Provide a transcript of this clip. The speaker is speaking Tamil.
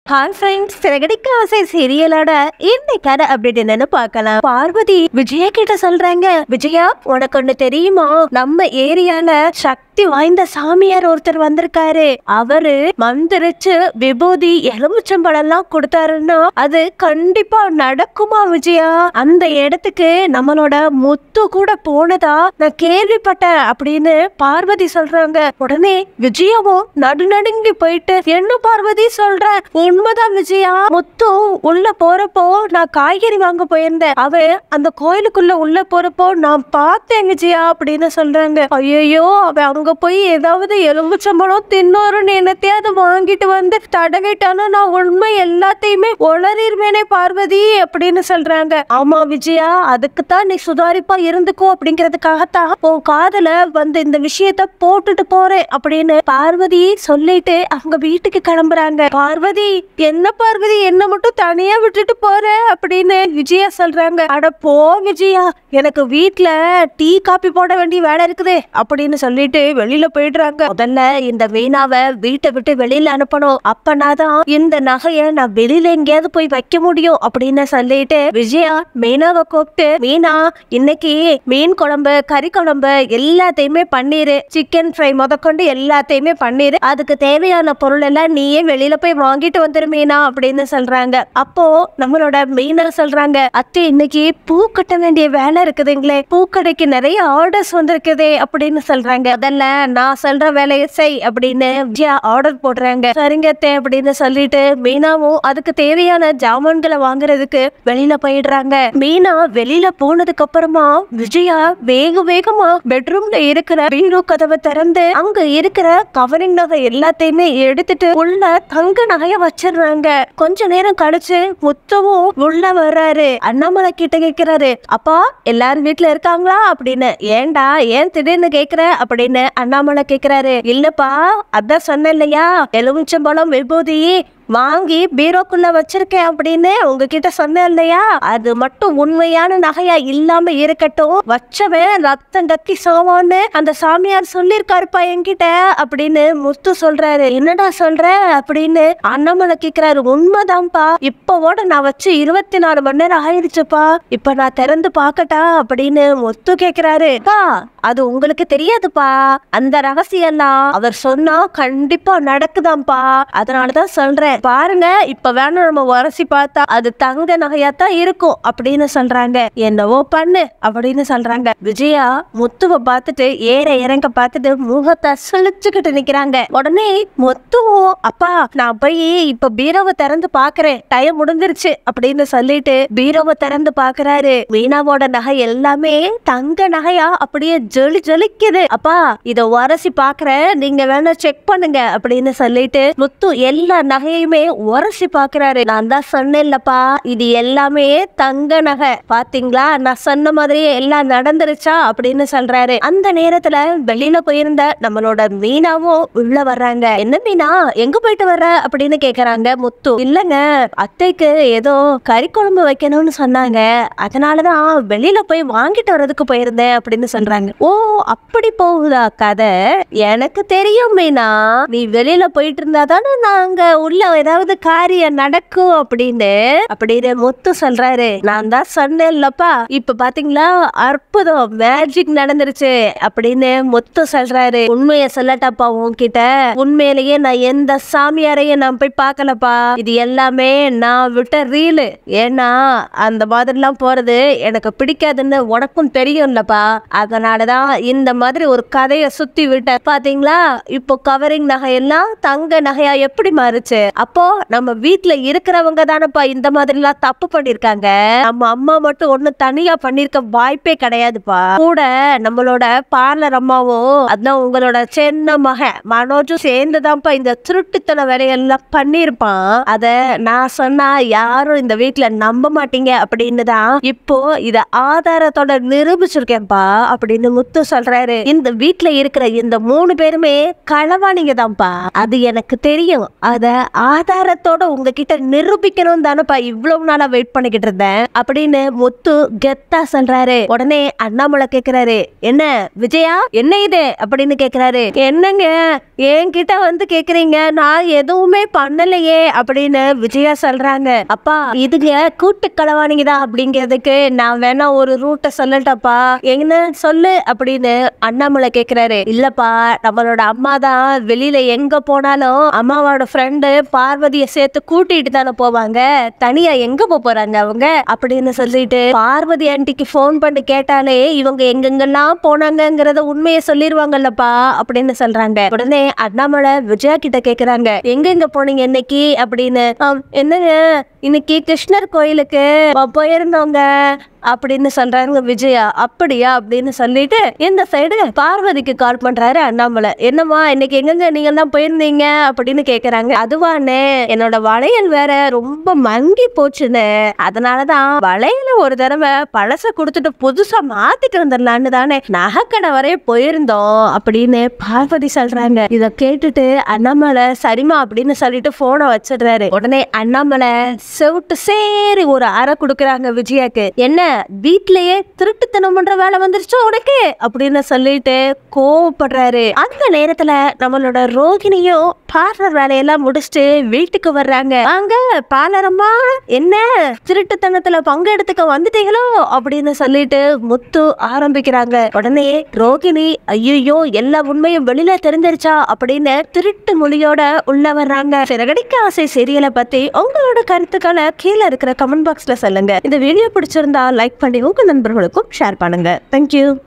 ஹாய் ஃப்ரெண்ட்ஸ் சிறகடிக்க ஆசை சீரியலோட இன்னைக்கான அப்டேட் என்னன்னு பார்க்கலாம் பார்வதி விஜயா கிட்ட சொல்றாங்க விஜயா உனக்கு ஒண்ணு தெரியுமா நம்ம ஏரியால சக்தி வாய்ந்த சாமியார் ஒருத்தர் வந்திருக்காரு அவரு மந்திரிச்சு விபூதி எலுமிச்சம்பழம் எல்லாம் கொடுத்தாருன்னா அது கண்டிப்பா நடக்குமா விஜயா அந்த இடத்துக்கு நம்மளோட முத்து கூட போனதா நான் கேள்விப்பட்டேன் அப்படின்னு பார்வதி சொல்றாங்க உடனே விஜயாவும் நடுநடுங்கி போயிட்டு என்ன பார்வதி சொல்ற உண்மைதான் விஜயா முத்து உள்ள போறப்போ நான் காய்கறி வாங்க போயிருந்தேன் அவன் அந்த கோயிலுக்குள்ள உள்ள போறப்போ நான் பார்த்தேன் விஜயா அப்படின்னு சொல்றாங்க ஐயோ அவன் அங்க போய் ஏதாவது எலும்புச்சம்பளம் தின்னோருன்னு என்னத்தையாவது வாங்கிட்டு வந்து தடவிட்டானா நான் உண்மை எல்லாத்தையுமே உளறிடுவேனே பார்வதி அப்படின்னு சொல்றாங்க ஆமா விஜயா அதுக்கு தான் நீ சுதாரிப்பா இருந்துக்கோ அப்படிங்கிறதுக்காகத்தான் உன் காதல வந்து இந்த விஷயத்த போட்டுட்டு போறேன் அப்படின்னு பார்வதி சொல்லிட்டு அவங்க வீட்டுக்கு கிளம்புறாங்க பார்வதி என்ன பார்வதி என்ன மட்டும் தனியா விட்டுட்டு போற அப்படின்னு விஜயா சொல்றாங்க அட போ விஜயா எனக்கு வீட்ல டீ காபி போட வேண்டிய வேலை இருக்குது அப்படின்னு சொல்லிட்டு வெளியில போயிடுறாங்க முதல்ல இந்த மீனாவை வீட்டை விட்டு வெளியில அனுப்பணும் அப்பனாதான் இந்த நகைய நான் வெளியில எங்கேயாவது போய் வைக்க முடியும் அப்படின்னு சொல்லிட்டு விஜயா மீனாவை கூப்பிட்டு மீனா இன்னைக்கு மீன் குழம்பு கறி குழம்பு எல்லாத்தையுமே பண்ணிரு சிக்கன் ஃப்ரை முதற்கொண்டு எல்லாத்தையுமே பண்ணிரு அதுக்கு தேவையான பொருள் எல்லாம் நீயே வெளியில போய் வாங்கிட்டு வந்துரு மீனா அப்படின்னு சொல்றாங்க அப்போ நம்மளோட மீனா சொல்றாங்க அத்தை இன்னைக்கு பூ கட்ட வேண்டிய வேலை இருக்குதுங்களே பூக்கடைக்கு நிறைய ஆர்டர்ஸ் வந்திருக்குதே அப்படின்னு சொல்றாங்க அதல்ல நான் சொல்ற வேலையை செய் அப்படின்னு விஜயா ஆர்டர் போடுறாங்க சரிங்க அத்தை அப்படின்னு சொல்லிட்டு மீனாவும் அதுக்கு தேவையான ஜாமான்களை வாங்குறதுக்கு வெளியில போயிடுறாங்க மீனா வெளியில போனதுக்கு அப்புறமா விஜயா வேக வேகமா பெட்ரூம்ல இருக்கிற பீரோ கதவை திறந்து அங்க இருக்கிற கவரிங் நகை எல்லாத்தையுமே எடுத்துட்டு உள்ள தங்க நகைய வச்சிடுறாங்க கொஞ்ச நேரம் கழிச்சு முத்தவும் உள்ள வர்றாரு அண்ணாமலை கிட்ட கேக்குறாரு அப்பா எல்லாரும் வீட்ல இருக்காங்களா அப்படின்னு ஏன்டா ஏன் திடீர்னு கேக்குற அப்படின்னு அண்ணாமலை கேக்குறாரு இல்லப்பா அதான் சொன்னேன் இல்லையா எலுமிச்சம்பழம் விபூதி வாங்கி பீரோக்குள்ள வச்சிருக்கேன் அப்படின்னு உங்ககிட்ட சொன்னேன் இல்லையா அது மட்டும் உண்மையான நகையா இல்லாம இருக்கட்டும் வச்சவன் ரத்தம் கத்தி சாவான்னு அந்த சாமியார் சொல்லியிருக்காருப்பா என்கிட்ட அப்படின்னு முத்து சொல்றாரு என்னடா சொல்ற அப்படின்னு அண்ணாமலை கேக்குறாரு உண்மைதான்ப்பா இப்போட நான் வச்சு இருபத்தி நாலு மணி நேரம் ஆயிடுச்சுப்பா இப்ப நான் திறந்து பார்க்கட்டா அப்படின்னு முத்து கேக்குறாரு "அக்கா, அது உங்களுக்கு தெரியாதுப்பா அந்த ரகசியம் எல்லாம் அவர் சொன்னா கண்டிப்பா நடக்குதாம்ப்பா அதனாலதான் சொல்றேன் பாருங்க இப்ப வேணும் நம்ம உரசி பார்த்தா அது தங்க நகையா தான் இருக்கும் அப்படின்னு சொல்றாங்க என்னவோ பண்ணு அப்படின்னு சொல்றாங்க விஜயா முத்துவ பார்த்துட்டு ஏற இறங்க பார்த்துட்டு முகத்தை சுழிச்சுக்கிட்டு நிக்கிறாங்க உடனே முத்துவும் அப்பா நான் போய் இப்ப பீரோவை திறந்து பாக்குறேன் டைம் முடிஞ்சிருச்சு அப்படின்னு சொல்லிட்டு பீரோவை திறந்து பாக்குறாரு மீனாவோட நகை எல்லாமே தங்க நகையா அப்படியே ஜொலி ஜொலிக்குது அப்பா இத உரசி பாக்குறேன் நீங்க வேணா செக் பண்ணுங்க அப்படின்னு சொல்லிட்டு முத்து எல்லா நகையுமே உரசி பாக்குறாரு நான் தான் சொன்னேன்லப்பா இது எல்லாமே தங்க நகை பாத்தீங்களா நான் சொன்ன மாதிரியே எல்லாம் நடந்துருச்சா அப்படின்னு சொல்றாரு அந்த நேரத்துல வெளியில போயிருந்த நம்மளோட மீனாவும் உள்ள வர்றாங்க என்ன மீனா எங்க போயிட்டு வர்ற அப்படின்னு கேக்குறாங்க முத்து இல்லங்க அத்தைக்கு ஏதோ கறி குழம்பு வைக்கணும்னு சொன்னாங்க அதனாலதான் வெளியில போய் வாங்கிட்டு வர்றதுக்கு போயிருந்தேன் அப்படின்னு சொல்றாங்க ஓ அப்படி போகுதா கதை எனக்கு தெரியும் மீனா நீ வெளியில போயிட்டு இருந்தா தானே நாங்க உள்ள ஏதாவது காரியம் நடக்கும் அப்படின்னு அப்படின்னு முத்து சொல்றாரு நான் தான் சொன்னேன்லப்பா இப்ப பாத்தீங்களா அற்புதம் மேஜிக் நடந்துருச்சு அப்படின்னு முத்து சொல்றாரு உண்மைய சொல்லட்டாப்பா உன்கிட்ட உண்மையிலேயே நான் எந்த சாமியாரையும் நான் போய் பார்க்கலப்பா இது எல்லாமே நான் விட்ட ரீலு ஏன்னா அந்த மாதிரிலாம் போறது எனக்கு பிடிக்காதுன்னு உனக்கும் தெரியும்லப்பா அதனாலதான் இந்த மாதிரி ஒரு கதையை சுத்தி விட்டேன் பாத்தீங்களா இப்போ கவரிங் நகையெல்லாம் தங்க நகையா எப்படி மாறுச்சு அப்போ நம்ம வீட்ல இருக்கிறவங்க தானப்பா இந்த மாதிரி எல்லாம் தப்பு பண்ணிருக்காங்க நம்ம அம்மா மட்டும் ஒண்ணு தனியா பண்ணிருக்க வாய்ப்பே கிடையாதுப்பா கூட நம்மளோட பார்லர் அம்மாவும் அதான் உங்களோட சின்ன மகன் மனோஜும் சேர்ந்துதான்ப்பா இந்த திருட்டுத்தன வேலையெல்லாம் பண்ணிருப்பான் அத நான் சொன்னா யாரும் இந்த வீட்ல நம்ப மாட்டீங்க அப்படின்னு தான் இப்போ இத ஆதாரத்தோட நிரூபிச்சிருக்கேன்ப்பா அப்படின்னு முத்து சொல்றாரு இந்த வீட்ல இருக்கிற இந்த மூணு பேருமே களவாணிங்க தான்ப்பா அது எனக்கு தெரியும் அத ஆதாரத்தோட உங்ககிட்ட நிரூபிக்கணும் தானப்பா இவ்வளவு நாளா வெயிட் பண்ணிக்கிட்டு இருந்தேன் அப்படின்னு முத்து கெத்தா சொல்றாரு உடனே அண்ணாமலை கேக்குறாரு என்ன விஜயா என்ன இது அப்படின்னு கேக்குறாரு என்னங்க என்கிட்ட வந்து கேக்குறீங்க நான் எதுவுமே பண்ணலையே அப்படின்னு விஜயா சொல்றாங்க அப்பா இதுங்க கூட்டு களவாணிங்க தான் அப்படிங்கிறதுக்கு நான் வேணா ஒரு ரூட்டை சொல்லட்டப்பா என்ன சொல்லு அப்படின்னு அண்ணாமலை கேக்குறாரு இல்லப்பா நம்மளோட அம்மா தான் வெளியில எங்க போனாலும் அம்மாவோட ஃப்ரெண்டு பார்வதிய சேர்த்து கூட்டிட்டு தானே போவாங்க தனியா எங்க போக போறாங்க அவங்க அப்படின்னு சொல்லிட்டு பார்வதி ஆண்டிக்கு ஃபோன் பண்ணி கேட்டாலே இவங்க எங்கெங்கெல்லாம் போனாங்கங்கிறத உண்மையை சொல்லிருவாங்கல்லப்பா அப்படின்னு சொல்றாங்க உடனே அண்ணாமலை விஜயா கிட்ட கேக்குறாங்க எங்க எங்க போனீங்க இன்னைக்கு அப்படின்னு "ஆம், என்னங்க இன்னைக்கு கிருஷ்ணர் கோயிலுக்கு போ- போயிருந்தோங்க அப்படின்னு சொல்றாங்க விஜயா அப்படியா அப்படின்னு சொல்லிட்டு இந்த சைடு பார்வதிக்கு கால் பண்றாரு அண்ணாமலை என்னம்மா இன்னைக்கு எங்கெங்க நீங்க எல்லாம் போயிருந்தீங்க அப்படின்னு கேக்குறாங்க அதுவானே என்னோட வளையல் வேற ரொம்ப மங்கி போச்சுன்னு அதனாலதான் வளையல ஒரு தடவை பழச கொடுத்துட்டு புதுசா மாத்திட்டு வந்துடலான்னு தானே நகைக்கடை வரைய போயிருந்தோம் அப்படின்னு பார்வதி சொல்றாங்க இத கேட்டுட்டு அண்ணாமலை சரிமா அப்படின்னு சொல்லிட்டு போனை வச்சிடுறாரு உடனே அண்ணாமலை செவிட்டு சேரி ஒரு அறை கொடுக்குறாங்க விஜயாக்கு என்ன வீட்லயே திருட்டுத்தனம் பண்ற வேலை வந்துருச்சோ உனக்கு அப்படின்னு சொல்லிட்டு கோவப்படுறாரு அந்த நேரத்துல நம்மளோட ரோகிணியும் பார்லர் வேலையெல்லாம் முடிச்சுட்டு வீட்டுக்கு வர்றாங்க வாங்க பார்லரம்மா என்ன திருட்டுத்தனத்துல பங்கெடுத்துக்க வந்துட்டீங்களோ அப்படின்னு சொல்லிட்டு முத்து ஆரம்பிக்கிறாங்க உடனே ரோகிணி ஐயோ எல்லா உண்மையும் வெளியில தெரிஞ்சிருச்சா அப்படின்னு திருட்டு மொழியோட உள்ள வர்றாங்க சிறகடிக்க ஆசை சீரியலை பத்தி உங்களோட கருத்துக்களை கீழே இருக்கிற கமெண்ட் பாக்ஸ்ல சொல்லுங்க இந்த வீடியோ பிடிச்சிருந்தா லைக் பண்ணி உங்க நண்பர்களுக்கும் ஷேர் பண்ணுங்க தேங்க்யூ